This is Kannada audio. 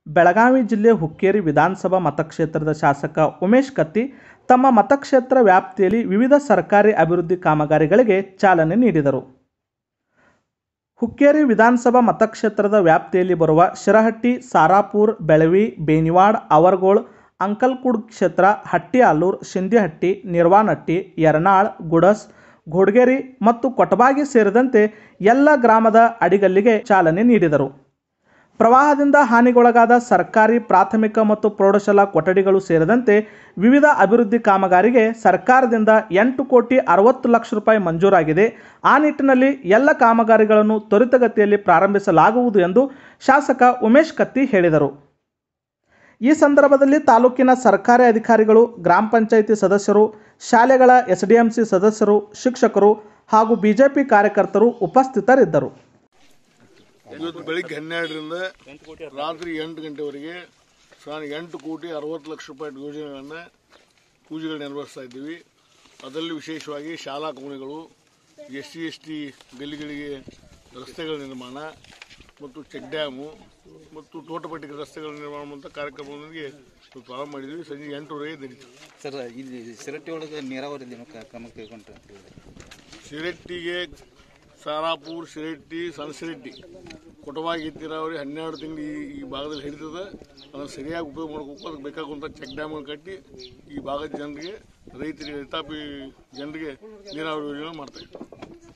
ಬೆಳಗಾವಿ ಜಿಲ್ಲೆ ಹುಕ್ಕೇರಿ ವಿಧಾನಸಭಾ ಮತಕ್ಷೇತ್ರದ ಶಾಸಕ ಉಮೇಶ್ ಕತ್ತಿ ತಮ್ಮ ಮತಕ್ಷೇತ್ರ ವ್ಯಾಪ್ತಿಯಲ್ಲಿ ವಿವಿಧ ಸರ್ಕಾರಿ ಅಭಿವೃದ್ಧಿ ಕಾಮಗಾರಿಗಳಿಗೆ ಚಾಲನೆ ನೀಡಿದರು ಹುಕ್ಕೇರಿ ವಿಧಾನಸಭಾ ಮತಕ್ಷೇತ್ರದ ವ್ಯಾಪ್ತಿಯಲ್ಲಿ ಬರುವ ಶಿರಹಟ್ಟಿ ಸಾರಾಪುರ್ ಬೆಳವಿ ಬೇನಿವಾಡ್ ಅವರ್ಗೋಳ್ ಅಂಕಲ್ಕುಡ್ ಕ್ಷೇತ್ರ ಹಟ್ಟಿಆಲೂರ್ ಶಿಂದಿಹಟ್ಟಿ ನಿರ್ವಾನಟ್ಟಿ ಯರನಾಳ್ ಗುಡಸ್ ಘೋಡ್ಗೇರಿ ಮತ್ತು ಕೊಟಬಾಗಿ ಸೇರಿದಂತೆ ಎಲ್ಲ ಗ್ರಾಮದ ಅಡಿಗಲ್ಲಿಗೆ ಚಾಲನೆ ನೀಡಿದರು ಪ್ರವಾಹದಿಂದ ಹಾನಿಗೊಳಗಾದ ಸರ್ಕಾರಿ ಪ್ರಾಥಮಿಕ ಮತ್ತು ಪ್ರೌಢಶಾಲಾ ಕೊಠಡಿಗಳು ಸೇರಿದಂತೆ ವಿವಿಧ ಅಭಿವೃದ್ಧಿ ಕಾಮಗಾರಿಗೆ ಸರ್ಕಾರದಿಂದ ಎಂಟು ಕೋಟಿ ಅರವತ್ತು ಲಕ್ಷ ರೂಪಾಯಿ ಮಂಜೂರಾಗಿದೆ ಆ ನಿಟ್ಟಿನಲ್ಲಿ ಎಲ್ಲ ಕಾಮಗಾರಿಗಳನ್ನು ತ್ವರಿತಗತಿಯಲ್ಲಿ ಪ್ರಾರಂಭಿಸಲಾಗುವುದು ಎಂದು ಶಾಸಕ ಉಮೇಶ್ ಕತ್ತಿ ಹೇಳಿದರು ಈ ಸಂದರ್ಭದಲ್ಲಿ ತಾಲೂಕಿನ ಸರ್ಕಾರಿ ಅಧಿಕಾರಿಗಳು ಗ್ರಾಮ ಪಂಚಾಯಿತಿ ಸದಸ್ಯರು ಶಾಲೆಗಳ ಎಸ್ಡಿಎಂಸಿ ಸದಸ್ಯರು ಶಿಕ್ಷಕರು ಹಾಗೂ ಬಿಜೆಪಿ ಕಾರ್ಯಕರ್ತರು ಉಪಸ್ಥಿತರಿದ್ದರು ಇವತ್ತು ಬೆಳಿಗ್ಗೆ ಹನ್ನೆರಡರಿಂದ ರಾತ್ರಿ ಎಂಟು ಗಂಟೆವರೆಗೆ ಸುಮಾರು ಎಂಟು ಕೋಟಿ ಅರವತ್ತು ಲಕ್ಷ ರೂಪಾಯಿ ಯೋಜನೆಗಳನ್ನು ಪೂಜೆಗಳು ನೆರವೇರಿಸ್ತಾ ಇದ್ದೀವಿ ಅದರಲ್ಲಿ ವಿಶೇಷವಾಗಿ ಶಾಲಾ ಕೋಣೆಗಳು ಎಸ್ ಸಿ ಎಸ್ ಟಿ ಗಲ್ಲಿಗಳಿಗೆ ರಸ್ತೆಗಳ ನಿರ್ಮಾಣ ಮತ್ತು ಚೆಕ್ ಡ್ಯಾಮು ಮತ್ತು ತೋಟಪಟ್ಟಿಗೆ ರಸ್ತೆಗಳ ನಿರ್ಮಾಣ ಮಾಡುವಂಥ ಕಾರ್ಯಕ್ರಮದೊಂದಿಗೆ ಇವತ್ತು ಪ್ರಾರಂಭ ಮಾಡಿದ್ವಿ ಸಂಜೆ ಎಂಟುವರೆಗೆ ನಡೀತದೆ ಸರ್ ಇಲ್ಲಿ ಸಿರಟ್ಟಿ ಒಳಗೆ ನೀರಾವರಿ ದಿನಕ್ಕೆ ಕ್ರಮ ಕೈಗೊಂಡ್ರೆ ಅಂತ ಹೇಳಿದ್ರೆ ಶಿರಟ್ಟಿಗೆ ಸಾರಾಪುರ್ ಶಿರಟ್ಟಿ ಸಣ್ಣ ಶಿರಟ್ಟಿ ಕೊಟವಾಗಿ ನೀರಾವರಿ ಹನ್ನೆರಡು ತಿಂಗಳು ಈ ಈ ಭಾಗದಲ್ಲಿ ಹಿಡಿತದೆ ಅದನ್ನು ಸರಿಯಾಗಿ ಉಪಯೋಗ ಮಾಡ್ಬೇಕು ಅದಕ್ಕೆ ಬೇಕಾಗುವಂಥ ಚೆಕ್ ಡ್ಯಾಮ್ಗಳು ಕಟ್ಟಿ ಈ ಭಾಗದ ಜನರಿಗೆ ರೈತರಿಗೆ ರೈತಾಪಿ ಜನರಿಗೆ ನೀರಾವರಿ ಯೋಜನೆ ಮಾಡ್ತಾ ಇದ್ದೀವಿ